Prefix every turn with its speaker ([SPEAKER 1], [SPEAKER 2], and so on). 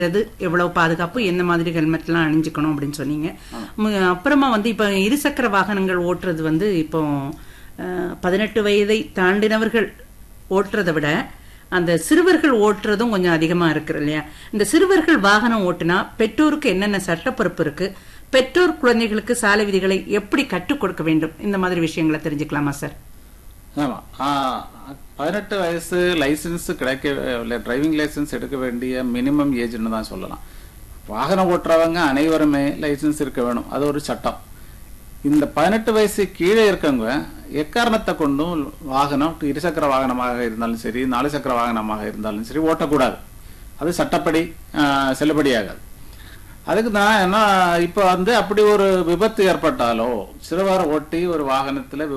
[SPEAKER 1] அது எவ்வளவு பாதுகாப்பு என்ன மாதிரி ஹெல்மெட்லாம் அணிஞ்சுக்கணும் அப்படின்னு சொன்னீங்க மு- அப்புறமா வந்து இப்போ இருசக்கர வாகனங்கள் ஓட்டுறது வந்து இப்போ அஹ், பதினெட்டு வயதை தாண்டினவர்கள் ஓட்டுறதை விட அந்த சிறுவர்கள் ஓட்டுறதும் கொஞ்சம் அதிகமா இருக்கு இல்லையா இந்த சிறுவர்கள் வாகனம் ஓட்டுனா பெற்றோருக்கு என்னென்ன சட்டப்பொறுப்பு இருக்கு பெற்றோர் குழந்தைகளுக்கு சாலை விதிகளை எப்படி கற்றுக் கொடுக்க வேண்டும் இந்த மாதிரி விஷயங்களை தெரிஞ்சுக்கலாமா சார்
[SPEAKER 2] ஆமா ஆ, பதினெட்டு வயசு லைசன்ஸ் கிடைக்க டிரைவிங் லைசன்ஸ் எடுக்க வேண்டிய மினிமம் ஏஜ்னு தான் சொல்லலாம் வாகனம் ஓட்டுறவங்க அனைவருமே லைசன்ஸ் இருக்க வேணும் அது ஒரு சட்டம் இந்த பதினெட்டு வயசு கீழே இருக்கவங்க எக்காரணத்தை கொண்டும் வாகனம் இருசக்கர வாகனமாக இருந்தாலும் சரி நாலு சக்கர வாகனமாக இருந்தாலும் சரி ஓட்டக்கூடாது அது சட்டப்படி ஆ, செல்லுபடியாகாது அதுக்கு தான் என்ன இப்போ வந்து அப்படி ஒரு விபத்து ஏற்பட்டாலோ சிறுவர் ஓட்டி ஒரு வாகனத்துல